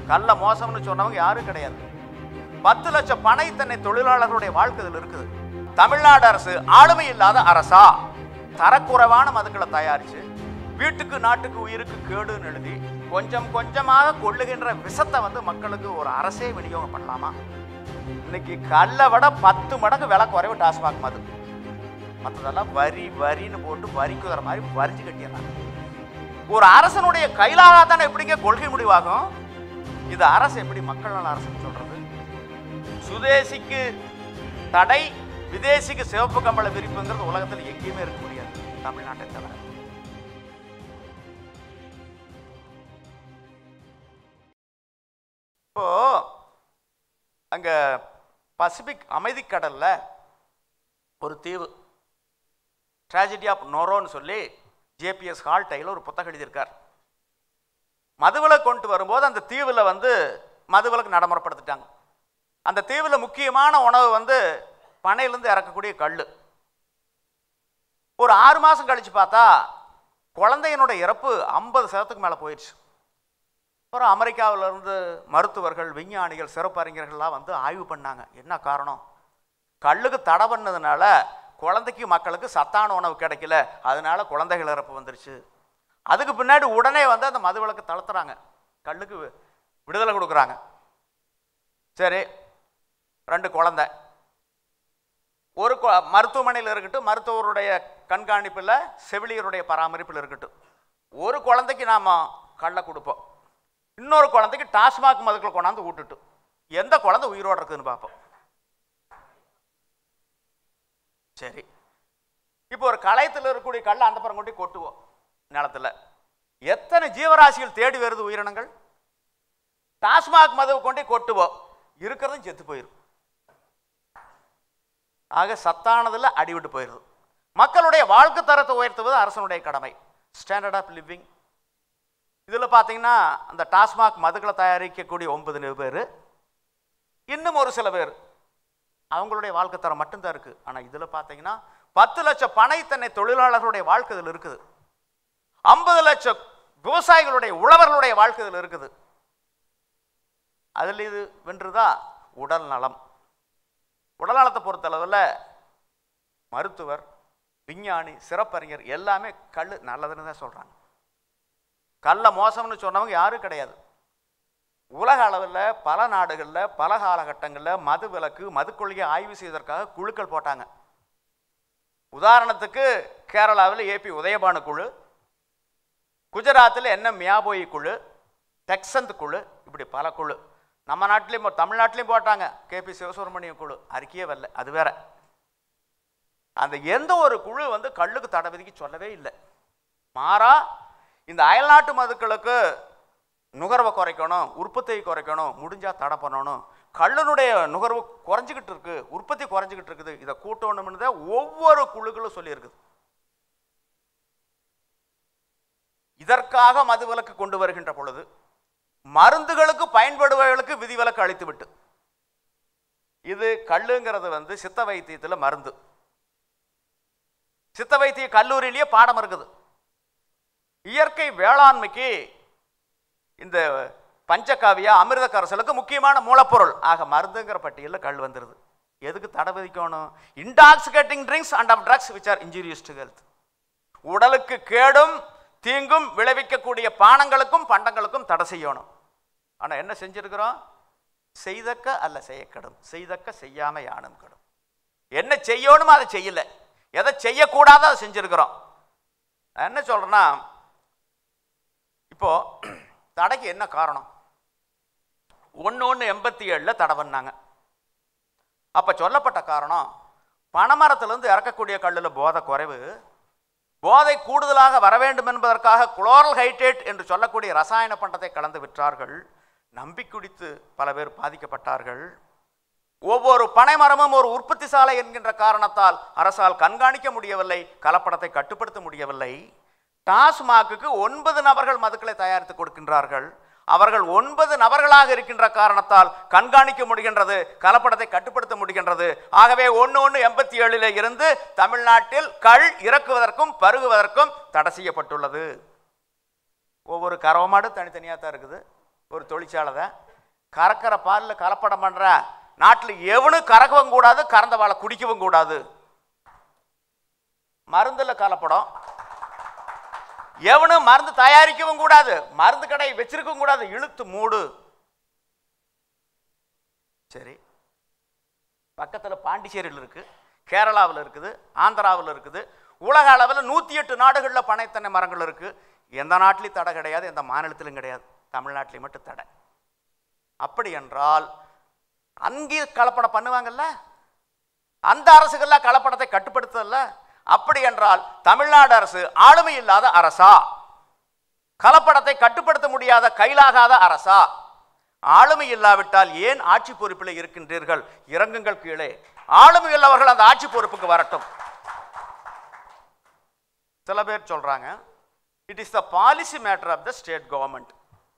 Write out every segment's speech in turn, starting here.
கள்ள மோசம்னு சொன்னவங்க யாரும் கிடையாது பத்து லட்சம் பனை தன்னை தொழிலாளர்களுடைய வாழ்க்கை இதுல இருக்குது தமிழ்நாடு அரசு ஆளுமை இல்லாத அரசா தரக்குறைவான மதுக்களை தயாரிச்சு வீட்டுக்கு நாட்டுக்கு உயிருக்கு கேடுன்னு எழுதி கொஞ்சம் கொஞ்சமாக கொள்ளுகின்ற விஷத்தை வந்து மக்களுக்கு ஒரு அரசே விநியோகம் பண்ணலாமா இன்னைக்கு கல்லை விட பத்து மடங்கு விலை குறைவு டாஸ்மாக் மது மற்றதெல்லாம் வரி வரின்னு போட்டு வரிக்குற மாதிரி வரிஞ்சு கட்டிடுறாங்க ஒரு அரசனுடைய கையிலாக தானே எப்படிங்க கொள்கை முடிவாகும் இது அரசு எப்படி மக்கள் நல அரசுன்னு சொல்றது சுதேசிக்கு தடை விதேசிக்கு சிவப்பு கம்பள விரிப்புங்கிறது உலகத்தில் எங்கேயுமே இருக்க முடியாது தமிழ்நாட்டை தவிர இப்போ அங்க பசிபிக் அமைதிக்கடல்ல ஒரு தீவு ட்ராஜடி ஆஃப் நொரோன்னு சொல்லி ஜேபிஎஸ் ஹால்டையில் ஒரு புத்தகம் எழுதியிருக்கார் மதுவிலக்கு கொண்டு வரும்போது அந்த தீவில் வந்து மதுவிலக்கு நடைமுறைப்படுத்திட்டாங்க அந்த தீவில் முக்கியமான உணவு வந்து பனையிலேருந்து இறக்கக்கூடிய கல் ஒரு ஆறு மாதம் கழித்து பார்த்தா குழந்தையினோட இறப்பு ஐம்பது சதத்துக்கு மேலே போயிடுச்சு அப்புறம் அமெரிக்காவுல இருந்து மருத்துவர்கள் விஞ்ஞானிகள் சிறப்பறிஞர்கள்லாம் வந்து ஆய்வு பண்ணாங்க என்ன காரணம் கல்லுக்கு தடை பண்ணதுனால குழந்தைக்கு மக்களுக்கு சத்தான உணவு கிடைக்கல அதனால குழந்தைகள் இறப்பு வந்துருச்சு அதுக்கு பின்னாடி உடனே வந்து அந்த மதுவிலக்கு தளர்த்துறாங்க கல்லுக்கு வி- விடுதலை கொடுக்குறாங்க சரி ரெண்டு குழந்தை ஒரு கொ- மருத்துவமனையில் இருக்கட்டும் மருத்துவருடைய கண்காணிப்பில் செவிலியருடைய பராமரிப்பில் இருக்கட்டும் ஒரு குழந்தைக்கு நாம் கல்லை கொடுப்போம் இன்னொரு குழந்தைக்கு டாஸ்மாக் மதுக்களை கொண்டாந்து விட்டுட்டு எந்த குழந்தை உயிரோடு இருக்குதுன்னு பார்ப்போம் சரி இப்போ ஒரு களையத்தில் இருக்கக்கூடிய கல்லை அந்த பக்கம் கொண்டு கொட்டுவோம் நிலத்துல எத்தனை ஜீவராசிகள் தேடி வருது உயிரினங்கள் டாஸ்மாக் மதுவை கொண்டு கொட்டுவோம் இருக்கிறதும் செத்து போயிடும் ஆக சத்தானதில் அடிவிட்டு போயிடுது மக்களுடைய வாழ்க்கை தரத்தை உயர்த்துவது அரசனுடைய கடமை ஸ்டாண்டர்ட் ஆஃப் லிவிங் இதில் பார்த்தீங்கன்னா அந்த டாஸ்மாக் மதுக்களை தயாரிக்கக்கூடிய ஒன்பது பேர் இன்னும் ஒரு சில பேர் அவங்களுடைய வாழ்க்கை தரம் மட்டும்தான் இருக்குது ஆனால் இதில் பார்த்தீங்கன்னா பத்து லட்சம் பனை தன்னை தொழிலாளர்களுடைய வாழ்க்கை இதில் இருக்குது ஐம்பது லட்சம் விவசாயிகளுடைய உழவர்களுடைய வாழ்க்கை இதில் இருக்குது அதில் இது வென்றுதா உடல் நலம் உடல் நலத்தை பொறுத்தளவில் மருத்துவர் விஞ்ஞானி சிறப்பறிஞர் எல்லாமே கல் நல்லதுன்னு தான் சொல்கிறாங்க கல்ல மோசம்னு சொன்னவங்க யாரும் கிடையாது உலக அளவில் பல நாடுகளில் பல காலகட்டங்களில் மது விலக்கு மது கொள்கையை ஆய்வு செய்வதற்காக குழுக்கள் போட்டாங்க உதாரணத்துக்கு கேரளாவில் ஏபி உதயபானு குழு குஜராத்தில் என்ன மியாபோயி குழு டெக்சந்த் குழு இப்படி பல குழு நம்ம நாட்டிலையும் போ- தமிழ்நாட்டிலையும் போட்டாங்க கேபி சிவசுப்ரமணியம் குழு அறிக்கையே வரல அது வேற அந்த எந்த ஒரு குழு வந்து கல்லுக்கு தடை விதிக்க சொல்லவே இல்லை மாறா இந்த அயல்நாட்டு மதுக்களுக்கு நுகர்வை குறைக்கணும் உற்பத்தியை குறைக்கணும் முடிஞ்சா தடை பண்ணணும் கள்ளனுடைய நுகர்வு குறைஞ்சிக்கிட்டு இருக்கு உற்பத்தி குறைஞ்சிக்கிட்டு இருக்குது இதை கூட்டணும்னு தான் ஒவ்வொரு குழுக்களும் சொல்லியிருக்குது இதற்காக மதுவிலக்கு கொண்டு வருகின்ற பொழுது மருந்துகளுக்கு பயன்படுபவர்களுக்கு விதிவிலக்கு அளித்து விட்டு இது கல்லுங்கிறது வந்து சித்த வைத்தியத்தில் மருந்து சித்த வைத்திய கல்லூரியிலேயே பாடம் இருக்குது இயற்கை வேளாண்மைக்கு இந்த பஞ்சகாவியா அமிர்த கரசலுக்கு முக்கியமான மூலப்பொருள் ஆக மருந்துங்கிற பட்டியலில் கல் வந்துடுது எதுக்கு தடை விதிக்கணும் intoxicating drinks and of drugs which are injurious to health உடலுக்கு கேடும் தீங்கும் விளைவிக்கக்கூடிய பானங்களுக்கும் பண்டங்களுக்கும் தடை செய்யணும் ஆனால் என்ன செஞ்சிருக்கிறோம் செய்தக்க அல்ல செய்யக்கடும் செய்தக்க செய்யாம யானும் கடும் என்ன செய்யணுமோ அதை செய்யல எதை செய்யக்கூடாதோ அதை செஞ்சிருக்கிறோம் நான் என்ன சொல்றேன்னா இப்போ தடைக்கு என்ன காரணம் ஒன்று ஒன்று எண்பத்தி ஏழில் தடை பண்ணாங்க அப்போ சொல்லப்பட்ட காரணம் பனைமரத்திலிருந்து இறக்கக்கூடிய கல்லில் போதை குறைவு போதை கூடுதலாக வர வேண்டும் என்பதற்காக குளோரல் ஹைட்ரேட் என்று சொல்லக்கூடிய ரசாயன பண்டத்தை கலந்து விற்றார்கள் நம்பி குடித்து பல பேர் பாதிக்கப்பட்டார்கள் ஒவ்வொரு பனைமரமும் ஒரு உற்பத்தி சாலை என்கின்ற காரணத்தால் அரசால் கண்காணிக்க முடியவில்லை கலப்படத்தை கட்டுப்படுத்த முடியவில்லை டாஸ்மாக்குக்கு ஒன்பது நபர்கள் மதுக்களை தயாரித்து கொடுக்கின்றார்கள் அவர்கள் ஒன்பது நபர்களாக இருக்கின்ற காரணத்தால் கண்காணிக்க முடிகின்றது கலப்படத்தை கட்டுப்படுத்த முடிகின்றது ஆகவே ஒன்று ஒன்று எண்பத்தி ஏழில் இருந்து தமிழ்நாட்டில் கள் இறக்குவதற்கும் பருகுவதற்கும் தடை செய்யப்பட்டுள்ளது ஒவ்வொரு கரவமாடு தனித்தனியாக தான் இருக்குது ஒரு தொழிற்சாலை தான் கறக்கிற பாலில் கலப்படம் பண்ற நாட்டில் எவனும் கறக்கவும் கூடாது கறந்த பாலை குடிக்கவும் கூடாது மருந்துல கலப்படம் எவனும் மருந்து தயாரிக்கவும் கூடாது மருந்து கடை வச்சிருக்கவும் கூடாது இழுத்து மூடு சரி பக்கத்தில் பாண்டிச்சேரியில் இருக்கு கேரளாவில் இருக்குது ஆந்திராவில் இருக்குது உலக அளவில் நூற்றி எட்டு நாடுகளில் பனைத்தென்னை மரங்கள் இருக்கு எந்த நாட்டிலையும் தடை கிடையாது எந்த மாநிலத்திலும் கிடையாது தமிழ்நாட்டிலையும் மட்டும் தடை அப்படி என்றால் அங்கே கலப்படம் பண்ணுவாங்கல்ல அந்த அரசுகள்லாம் கலப்படத்தை கட்டுப்படுத்தல அப்படி என்றால் தமிழ்நாடு அரசு ஆளுமை இல்லாத அரசா கலப்படத்தை கட்டுப்படுத்த முடியாத கைலாகாத அரசா ஆளுமை இல்லாவிட்டால் ஏன் ஆட்சி பொறுப்பில் இருக்கின்றீர்கள் இறங்குங்கள் கீழே ஆளுமை உள்ளவர்கள் அந்த ஆட்சி பொறுப்புக்கு வரட்டும் சில பேர் சொல்றாங்க it is the policy matter of the state government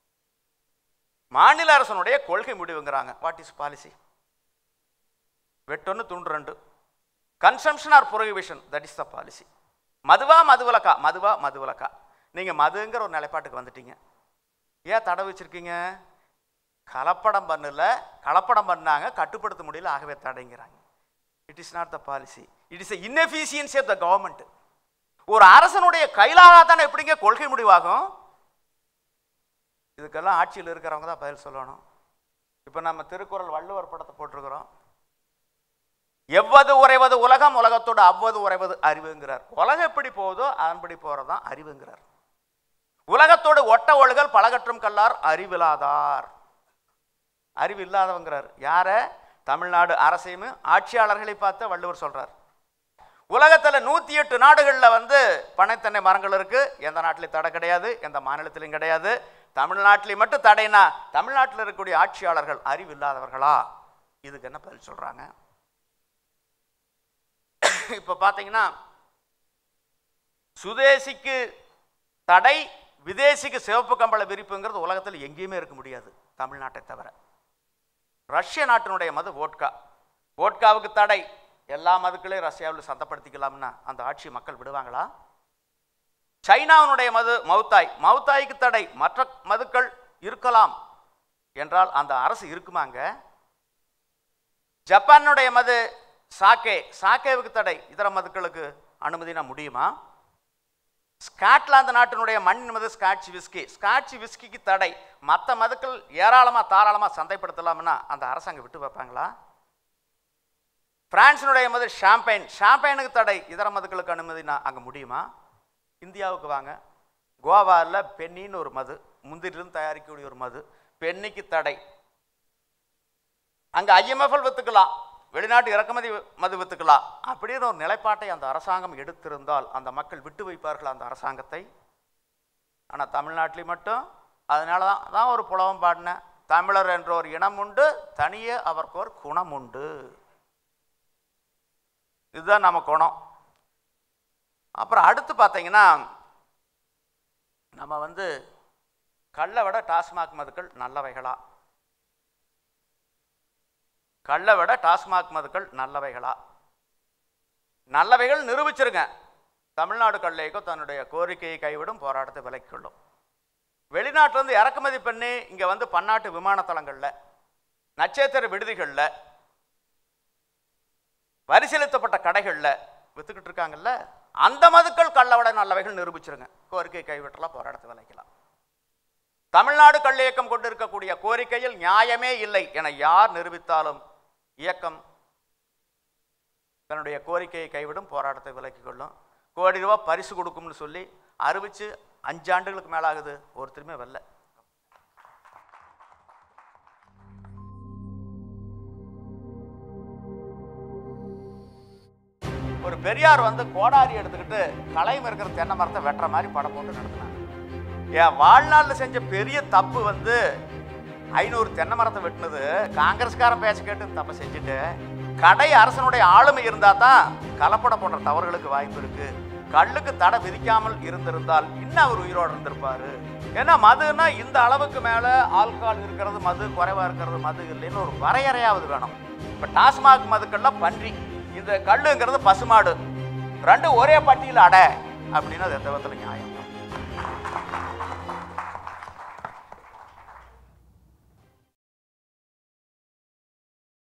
மாநில அரசனுடைய கொள்கை முடிவுங்கிறாங்க வாட் இஸ் பாலிசி வெட்டொன்று துண்டு ரெண்டு consumption or prohibition that is the policy மதுவா மதுவிலக்கா மதுவா மதுவிலக்கா நீங்கள் மதுங்கிற ஒரு நிலைப்பாட்டுக்கு வந்துட்டீங்க ஏன் தடை வச்சிருக்கீங்க கலப்படம் பண்ணல கலப்படம் பண்ணாங்க கட்டுப்படுத்த முடியல ஆகவே தடைங்கிறாங்க it is not the policy it is inefficiency of the government ஒரு அரசனுடைய கையிலாக தானே எப்படிங்க கொள்கை முடிவாகும் இதுக்கெல்லாம் ஆட்சியில் இருக்கிறவங்க தான் பதில் சொல்லணும் இப்போ நம்ம திருக்குறள் வள்ளுவர் படத்தை போட்டிருக்கிறோம் எவ்வது உறைவது உலகம் உலகத்தோடு அவ்வது உறைவது அறிவுங்கிறார் உலகம் எப்படி போகுதோ அதன்படி போகிறது தான் அறிவுங்கிறார் உலகத்தோடு ஒட்ட ஒழுகல் பழகற்றும் கல்லார் அறிவில்லாதார் அறிவு இல்லாதவங்கிறார் யார தமிழ்நாடு அரசையும் ஆட்சியாளர்களை பார்த்து வள்ளுவர் சொல்றார் உலகத்தில் நூற்றி எட்டு நாடுகளில் வந்து பனைத்தென்னை மரங்கள் இருக்கு எந்த நாட்டிலையும் தடை கிடையாது எந்த மாநிலத்திலையும் கிடையாது தமிழ்நாட்டிலையும் மட்டும் தடைனா தமிழ்நாட்டில் இருக்கக்கூடிய ஆட்சியாளர்கள் அறிவு இல்லாதவர்களா இதுக்கு என்ன பதில் சொல்றாங்க இப்போ பார்த்தீங்கன்னா சுதேசிக்கு தடை விதேசிக்கு சிவப்பு கம்பள விரிப்புங்கிறது உலகத்தில் எங்கேயுமே இருக்க முடியாது தமிழ்நாட்டை தவிர ரஷ்ய நாட்டினுடைய மது வோட்கா வோட்காவுக்கு தடை எல்லா மதுக்களையும் ரஷ்யாவில் சந்தப்படுத்திக்கலாம்னா அந்த ஆட்சி மக்கள் விடுவாங்களா சைனாவினுடைய மது மவுத்தாய் மவுத்தாய்க்கு தடை மற்ற மதுக்கள் இருக்கலாம் என்றால் அந்த அரசு இருக்குமாங்க ஜப்பானுடைய மது சாக்கே சாக்கேவுக்கு தடை இதர மதுக்களுக்கு அனுமதினா முடியுமா ஸ்காட்லாந்து நாட்டினுடைய மண்ணின் மது ஸ்காட்ச் விஸ்கி ஸ்காட்ச் விஸ்கிக்கு தடை மற்ற மதுக்கள் ஏராளமாக தாராளமாக சந்தைப்படுத்தலாம்னா அந்த அரசாங்கம் விட்டு வைப்பாங்களா பிரான்சினுடைய மது ஷாம்பைன் ஷாம்பைனுக்கு தடை இதர மதுக்களுக்கு அனுமதினா அங்கே முடியுமா இந்தியாவுக்கு வாங்க கோவாவில் பெண்ணின்னு ஒரு மது முந்திரிலிருந்து தயாரிக்கக்கூடிய ஒரு மது பெண்ணிக்கு தடை அங்கே ஐஎம்எஃப்எல் வித்துக்கலாம் வெளிநாட்டு இறக்குமதி மது வித்துக்கலாம் அப்படின்னு ஒரு நிலைப்பாட்டை அந்த அரசாங்கம் எடுத்திருந்தால் அந்த மக்கள் விட்டு வைப்பார்கள் அந்த அரசாங்கத்தை ஆனால் தமிழ்நாட்டில் மட்டும் அதனால தான் தான் ஒரு புலவம் பாடினேன் தமிழர் என்ற ஒரு இனம் உண்டு தனியே அவருக்கு ஒரு குணம் உண்டு இதுதான் நம்ம குணம் அப்புறம் அடுத்து பார்த்தீங்கன்னா நம்ம வந்து கல்லை விட டாஸ்மாக் மதுக்கள் நல்லவைகளா கல்லை விட டாஸ்மாக் மதுக்கள் நல்லவைகளா நல்லவைகள் நிரூபிச்சிருங்க தமிழ்நாடு கல்லைக்கோ தன்னுடைய கோரிக்கையை கைவிடும் போராட்டத்தை விலக்கிக் கொள்ளும் வெளிநாட்டிலேருந்து இறக்குமதி பண்ணி இங்கே வந்து பன்னாட்டு விமான தளங்களில் நட்சத்திர விடுதிகளில் வரிசீலித்தப்பட்ட கடைகளில் வித்துக்கிட்டு இருக்காங்கல்ல அந்த மதுக்கள் கள்ளவிட நல்லவைகள் நிரூபிச்சிருங்க கோரிக்கை கைவிட்டலாம் போராட்டத்தை விலைக்கலாம் தமிழ்நாடு கள்ள இயக்கம் கொண்டிருக்கக்கூடிய கோரிக்கையில் நியாயமே இல்லை என யார் நிரூபித்தாலும் இயக்கம் தன்னுடைய கோரிக்கையை கைவிடும் போராட்டத்தை விலக்கிக் கொள்ளும் கோடி ரூபாய் பரிசு கொடுக்கும்னு சொல்லி அறிவிச்சு அஞ்சு ஆண்டுகளுக்கு மேலாகுது ஒருத்தருமே வரல ஒரு பெரியார் வந்து கோடாரி எடுத்துக்கிட்டு களையம் இருக்கிற தென்னை மரத்தை வெட்டுற மாதிரி படம் போட்டு நடத்தினாங்க என் வாழ்நாளில் செஞ்ச பெரிய தப்பு வந்து ஐநூறு தென்னை மரத்தை வெட்டினது காங்கிரஸ்காரன் பேச்ச கேட்டு தப்பை செஞ்சுட்டு கடை அரசனுடைய ஆளுமை இருந்தால் தான் கலப்படம் போன்ற தவறுகளுக்கு வாய்ப்பு இருக்கு கல்லுக்கு தடை விதிக்காமல் இருந்திருந்தால் இன்னும் அவர் உயிரோடு இருந்திருப்பாரு ஏன்னா மதுன்னா இந்த அளவுக்கு மேலே ஆல்கால் இருக்கிறது மது குறைவா இருக்கிறது மது இல்லைன்னு ஒரு வரையறையாவது வேணும் இப்போ டாஸ்மாக் மதுக்கள்லாம் பன்றி இந்த கல்லுங்கிறது பசுமாடு ரெண்டும் ஒரே பட்டியல் அடை அப்படின்னா அது எந்த விதத்தில் நியாயம்